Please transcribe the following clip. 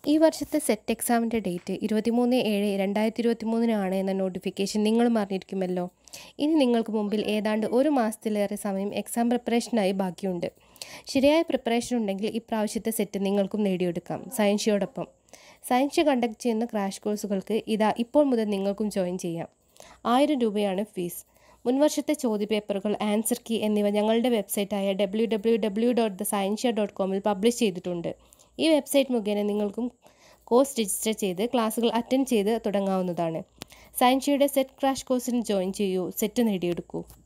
ഈ വർഷത്തെ സെറ്റ് എക്സാമിൻ്റെ ഡേറ്റ് ഇരുപത്തിമൂന്ന് ഏഴ് രണ്ടായിരത്തി ഇരുപത്തി മൂന്നിനാണ് എന്ന നോട്ടിഫിക്കേഷൻ നിങ്ങളും അറിഞ്ഞിരിക്കുമല്ലോ ഇനി നിങ്ങൾക്ക് മുമ്പിൽ ഏതാണ്ട് ഒരു മാസത്തിലേറെ സമയം എക്സാം പ്രിപ്പറേഷനായി ബാക്കിയുണ്ട് ശരിയായ പ്രിപ്പറേഷൻ ഉണ്ടെങ്കിൽ ഇപ്രാവശ്യത്തെ സെറ്റ് നിങ്ങൾക്കും നേടിയെടുക്കാം സയൻഷിയോടൊപ്പം സയൻഷി കണ്ടക്ട് ചെയ്യുന്ന ക്രാഷ് കോഴ്സുകൾക്ക് ഇതാ ഇപ്പോൾ മുതൽ നിങ്ങൾക്കും ജോയിൻ ചെയ്യാം ആയിരം രൂപയാണ് ഫീസ് മുൻവർഷത്തെ ചോദ്യപേപ്പറുകൾ ആൻസർ കീ എന്നിവ ഞങ്ങളുടെ വെബ്സൈറ്റായ W W W dot the Scientia dot കോമിൽ പബ്ലിഷ് ചെയ്തിട്ടുണ്ട് ഈ വെബ്സൈറ്റ് മുഖേന നിങ്ങൾക്കും കോഴ്സ് രജിസ്റ്റർ ചെയ്ത് ക്ലാസ്സുകൾ അറ്റൻഡ് ചെയ്ത് തുടങ്ങാവുന്നതാണ് സയൻഷ്യയുടെ സെറ്റ് ക്രാഷ് കോഴ്സിന് ജോയിൻ ചെയ്യൂ സെറ്റ് നേടിയെടുക്കൂ